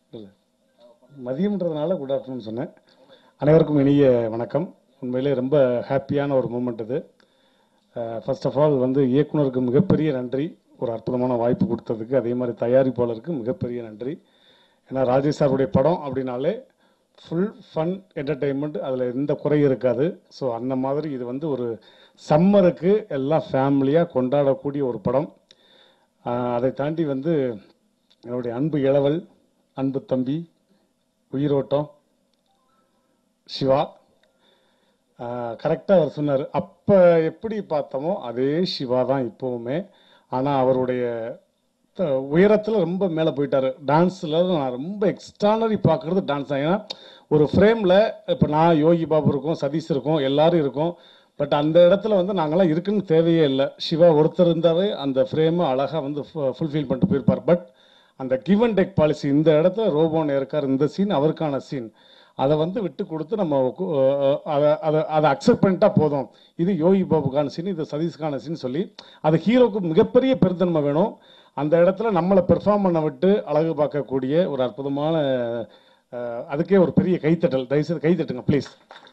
இல்லை மதியம்ன்றதுனால good afternoon சொன்னேன் அனைவருக்கும் இனிய வணக்கம் உண்மையிலே ரொம்ப ஹாப்பியான ஒரு மூமெண்ட் இது ஃபர்ஸ்ட் ஆஃப் ஆல் வந்து இயக்குனருக்கு மிகப்பெரிய நன்றி ஒரு அற்புதமான வாய்ப்பு கொடுத்ததுக்கு அதே மாதிரி தயாரிப்பாளருக்கு மிகப்பெரிய நன்றி ஏன்னா ராஜேஷ் சாருடைய படம் அப்படின்னாலே ஃபுல் ஃபன் என்டர்டெயின்மெண்ட் அதில் எந்த குறையும் இருக்காது ஸோ அந்த மாதிரி இது வந்து ஒரு சம்மருக்கு எல்லாம் ஃபேமிலியாக கொண்டாடக்கூடிய ஒரு படம் ஆஹ் அதை தாண்டி வந்து என்னுடைய அன்பு இளவல் அன்பு தம்பி உயிரோட்டம் சிவா கரெக்டாக அவர் சொன்னார் அப்போ எப்படி பார்த்தோமோ அதே சிவா தான் இப்போவுமே ஆனால் அவருடைய உயரத்தில் ரொம்ப மேலே போயிட்டாரு டான்ஸில் நான் ரொம்ப எக்ஸ்ட்ரானரி பார்க்குறது டான்ஸ் தான் ஏன்னா ஒரு ஃப்ரேமில் இப்போ நான் யோகி பாபு இருக்கோம் சதீஷ் இருக்கோம் எல்லாரும் இருக்கோம் பட் அந்த இடத்துல வந்து நாங்களாம் இருக்குன்னு தேவையே இல்லை சிவா ஒருத்தர் இருந்தாவே அந்த ஃப்ரேமை அழகாக வந்து ஃபுல்ஃபில் பண்ணிட்டு போயிருப்பார் பட் அந்த கிவ் அண்ட் டேக் பாலிசி இந்த இடத்துல ரோபோன் இருக்கார் இந்த சீன் அவருக்கான சீன் அதை வந்து விட்டு கொடுத்து நம்ம கு- அஹ் அதை அதை அதை அக்செப்ட் பண்ணிட்டா போதும் இது யோகி பாபுக்கான சீன் இது சதீஷ்கான சீன் சொல்லி அது ஹீரோக்கு மிகப்பெரிய பெருந்தன்மை வேணும் அந்த இடத்துல நம்மளை பெர்ஃபார்ம் பண்ண விட்டு அழகு பார்க்கக்கூடிய ஒரு அற்புதமான அஹ், அதுக்கே ஒரு பெரிய கைத்தட்டல் தயவுசெய்து கைத்தட்டுங்க ப்ளீஸ்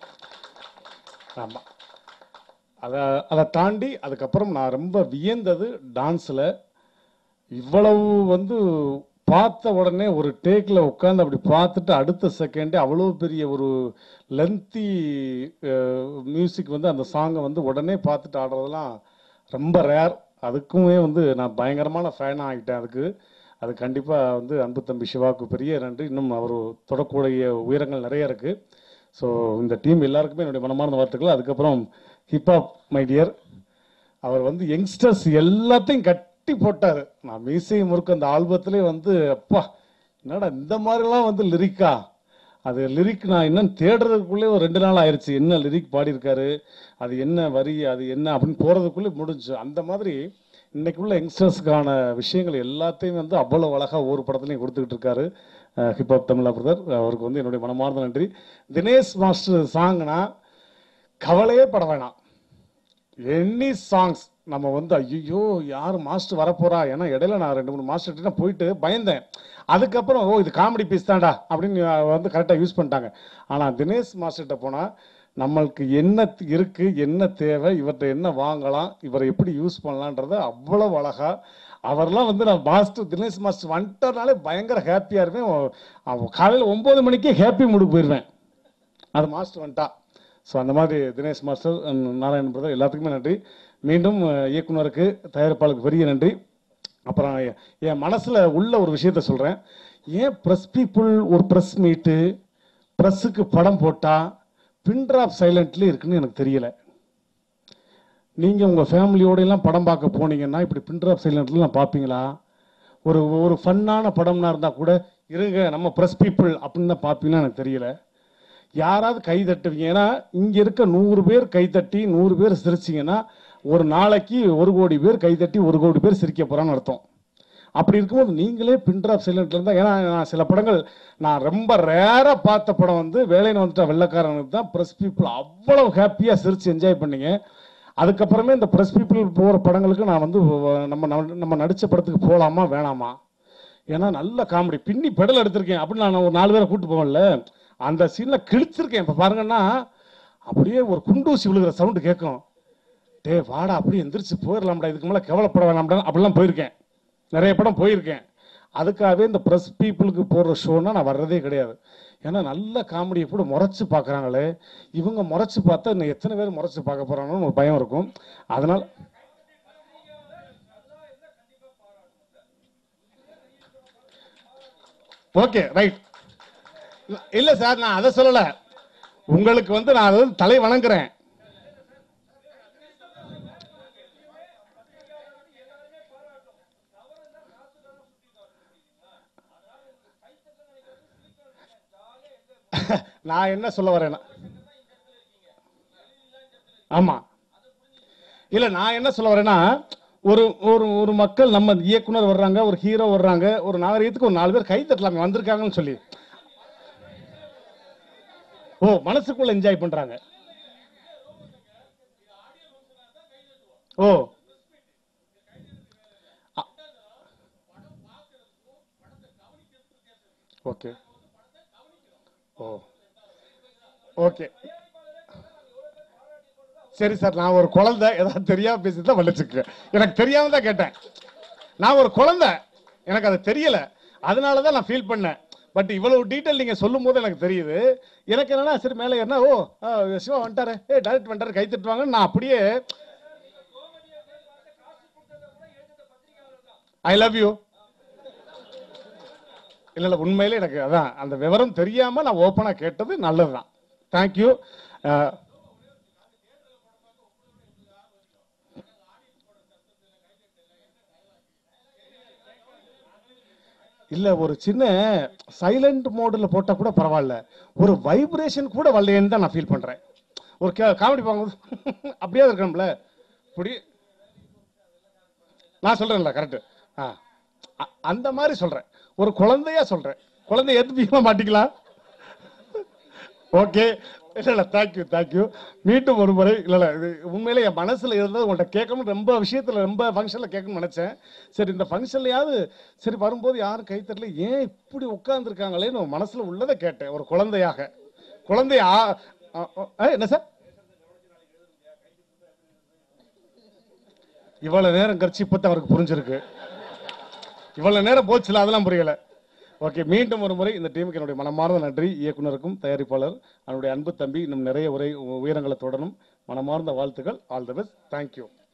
ஆமாம் அதை அதை தாண்டி அதுக்கப்புறம் நான் ரொம்ப வியந்தது டான்ஸில் இவ்வளவு வந்து பார்த்த உடனே ஒரு டேக்கில் உட்காந்து அப்படி பார்த்துட்டு அடுத்த செகண்டே அவ்வளோ பெரிய ஒரு லென்த்தி மியூசிக் வந்து அந்த சாங்கை வந்து உடனே பார்த்துட்டு ஆடுறதெல்லாம் ரொம்ப ரேர் அதுக்குமே வந்து நான் பயங்கரமான ஃபேனாக ஆகிட்டேன் அதுக்கு அது கண்டிப்பாக வந்து அன்பு தம்பி சிவாவுக்கு பெரிய நன்றி இன்னும் அவர் தொடக்கூடிய உயரங்கள் நிறைய இருக்குது ஸோ இந்த டீம் எல்லாருக்குமே என்னுடைய மனமார்ந்த வாழ்த்துக்கள் அதுக்கப்புறம் ஹிப்ஹாப் மை டியர் அவர் வந்து யங்ஸ்டர்ஸ் எல்லாத்தையும் கட்டி போட்டார் நான் மீசை முறுக்கு அந்த ஆல்பத்திலே வந்து அப்பா என்னடா இந்த மாதிரிலாம் வந்து லிரிக்கா அது லிரிக் நான் என்னன்னு தேடுறதுக்குள்ளே ஒரு ரெண்டு நாள் ஆயிடுச்சு என்ன லிரிக் பாடியிருக்காரு அது என்ன வரி அது என்ன அப்படின்னு போகிறதுக்குள்ளே முடிஞ்சு அந்த மாதிரி இன்னைக்குள்ள யங்ஸ்டர்ஸ்க்கான விஷயங்கள் எல்லாத்தையும் வந்து அவ்வளோ அழகாக ஒவ்வொரு படத்துலையும் கொடுத்துக்கிட்டு இருக்காரு ஹிப்ஹாப் தமிழா பிரதர் அவருக்கு வந்து என்னுடைய மனமார்ந்த நன்றி தினேஷ் மாஸ்டர் சாங்னா கவலையே பட வேணாம் எனி சாங்ஸ் நம்ம வந்து ஐயோ யார் மாஸ்டர் வரப்போறா ஏன்னா இடையில நான் ரெண்டு மூணு மாஸ்டர் போயிட்டு பயந்தேன் அதுக்கப்புறம் ஓ இது காமெடி பீஸ் தான்டா அப்படின்னு வந்து கரெக்டாக யூஸ் பண்ணிட்டாங்க ஆனால் தினேஷ் மாஸ்டர்கிட்ட போனால் நம்மளுக்கு என்ன த்- இருக்கு என்ன தேவை இவர்கிட்ட என்ன வாங்கலாம் இவரை எப்படி யூஸ் பண்ணலான்றத அவ்வளவு அழகா அவர்லாம் வந்து நான் மாஸ்டர் தினேஷ் மாஸ்டர் வந்துட்டனாலே பயங்கர ஹாப்பியாக இருப்பேன் அவன் காலையில் ஒம்பது மணிக்கே ஹாப்பி மூடுக்கு போயிடுவேன் அது மாஸ்டர் வந்துட்டா ஸோ அந்த மாதிரி Dinesh master and Narayan brother எல்லாத்துக்குமே நன்றி மீண்டும் அஹ், இயக்குனருக்கு தயாரிப்பாளருக்கு பெரிய நன்றி அப்புறம் எ- என் மனசில் உள்ள ஒரு விஷயத்த சொல்கிறேன் ஏன் ப்ரெஸ் பீப்புள் ஒரு ப்ரெஸ் மீட்டு ப்ரெஸ்ஸுக்கு படம் போட்டால் பின் ட்ராப் சைலண்ட்லேயே இருக்குன்னு எனக்கு தெரியல நீங்கள் உங்கள் ஃபேமிலியோட எல்லாம் படம் பார்க்க போனீங்கன்னா இப்படி பின் ட்ராப் சைலண்ட்லாம் பார்ப்பீங்களா ஒரு ஒரு ஃபன்னான படம்னா இருந்தால் கூட இருங்க நம்ம ப்ரெஸ் பீப்புள் அப்படின்னு தான் பார்ப்பீங்கன்னா எனக்கு தெரியல யாராவது கை தட்டுவீங்க ஏன்னா இங்க இருக்க நூறு பேர் கை தட்டி நூறு பேர் சிரிச்சிங்கன்னா ஒரு நாளைக்கு ஒரு கோடி பேர் கை தட்டி ஒரு கோடி பேர் சிரிக்க போறான்னு அர்த்தம் அப்படி இருக்கும்போது நீங்களே பின்ட்ராப் சைலண்ட்ல இருந்தா ஏன்னா நான் சில படங்கள் நான் ரொம்ப ரேரா பார்த்த படம் வந்து வேலைன்னு வந்துட்ட வெள்ளக்காரனுக்கு தான் ப்ரெஸ் பீப்புள் அவ்வளவு ஹாப்பியா சிரிச்சு என்ஜாய் பண்ணீங்க அதுக்கப்புறமே இந்த ப்ரெஸ் பீப்புள் போகிற படங்களுக்கு நான் வந்து நம்ம நம்ம- நம்ம நடிச்ச படத்துக்கு போகலாமா வேணாமா ஏன்னா நல்ல காமெடி பின்னி பெடல் எடுத்திருக்கேன் அப்படின்னு நான் ஒரு நாலு பேரை கூட்டு போவேன்ல அந்த சீன்ல கிழிச்சிருக்கேன் இப்போ பாருங்கன்னா அப்படியே ஒரு குண்டூசி விழுகிற சவுண்டு கேட்கும் டே வாடா அப்படியே எந்திரிச்சு போயிடலாம்டா இதுக்கு மேலே கவலைப்பட வேணாம்டா அப்படிலாம் போயிருக்கேன் நிறைய படம் போயிருக்கேன் அதுக்காகவே இந்த ப்ரெஸ் பீப்புளுக்கு போடுற ஷோனா நான் வர்றதே கிடையாது ஏன்னா நல்ல காமெடியை கூட முறைச்சு பார்க்குறாங்களே இவங்க முறைச்சு பார்த்தா இன்னும் எத்தனை பேர் முறைச்சு பார்க்க போறாங்கன்னு ஒரு பயம் இருக்கும் அதனால ஓகே ரைட் இல்ல சார் நான் அதை சொல்லல உங்களுக்கு வந்து நான் அதை வந்து தலை வணங்குறேன் நான் என்ன சொல்ல வரேன்னா ஆமா இல்ல நான் என்ன சொல்ல வரேன்னா ஒரு ஒரு ஒரு மக்கள் நம்ம இயக்குனர் வர்றாங்க ஒரு ஹீரோ வர்றாங்க ஒரு நாகரிகத்துக்கு ஒரு நாலு பேர் கை தட்டலாமே வந்திருக்காங்கன்னு சொல்லி ஓ மனசுக்குள்ள என்ஜாய் பண்றாங்க ஓ ஓகே ஓ ஓகே சரி சார் நான் ஒரு குழந்தை ஏதாவது தெரியாம பேசி தான் மன்னிச்சுக்க எனக்கு தெரியாம தான் கேட்டேன் நான் ஒரு குழந்தை எனக்கு அது தெரியல அதனால தான் நான் ஃபீல் பண்ணேன் பட் இவ்வளவு டீட்டெயில் நீங்க சொல்லும் போது எனக்கு தெரியுது எனக்கு என்னன்னா சரி மேலே ஏறினா ஓ ஆ, சிவா வந்துட்டாரு ஏ டேரக்ட் வந்துட்டாரு கை தட்டுவாங்க நான் அப்படியே ஐ லவ் யூ இல்ல இல்ல உண்மையிலே எனக்கு அதான் அந்த விவரம் தெரியாம நான் ஓப்பனா கேட்டது நல்லதுதான் தேங்க்யூ இல்ல ஒரு சின்ன சைலண்ட் மோடில் போட்டா கூட பரவாயில்ல ஒரு வைப்ரேஷன் கூட வரலையேன்னு தான் நான் ஃபீல் பண்றேன் ஒரு காமெடி பார்க்கும்போது அப்படியே இருக்கணும்ல இப்படி நான் சொல்றேன்ல கரெக்ட் ஆ அ- அந்த மாதிரி சொல்றேன் ஒரு குழந்தையா சொல்றேன் குழந்தை ஏற்றுப்பீங்களா மாட்டிக்கலாம் ஓகே இல்ல இல்ல தேங்க்யூ தேங்க்யூ மீண்டும் ஒரு முறை இல்ல இல்ல இது உண்மையிலே என் மனசுல இருந்தது உங்கள்கிட்ட கேட்கணும் ரொம்ப விஷயத்துல ரொம்ப ஃபங்க்ஷன்ல கேட்கணும்னு நினைச்சேன் சரி இந்த ஃபங்க்ஷன்லயாவது சரி வரும்போது யாரும் கை தரல ஏன் இப்படி உட்கார்ந்துருக்காங்களேன்னு மனசுல உள்ளதை கேட்டேன் ஒரு குழந்தையாக குழந்தையா ஆ, ஆ, என்ன சார் இவ்வளவு நேரம் கழிச்சு இப்பதான் அவருக்கு புரிஞ்சிருக்கு இவ்வளவு நேரம் போச்சுல அதெல்லாம் புரியல ஓகே மீண்டும் ஒரு முறை இந்த டீமுக்கு என்னுடைய மனமார்ந்த நன்றி இயக்குனருக்கும் தயாரிப்பாளர் அவனுடைய அன்பு தம்பி இன்னும் நிறைய உரை உயரங்களை தொடரும் மனமார்ந்த வாழ்த்துக்கள் ஆல் தி பெஸ்ட் தேங்க்யூ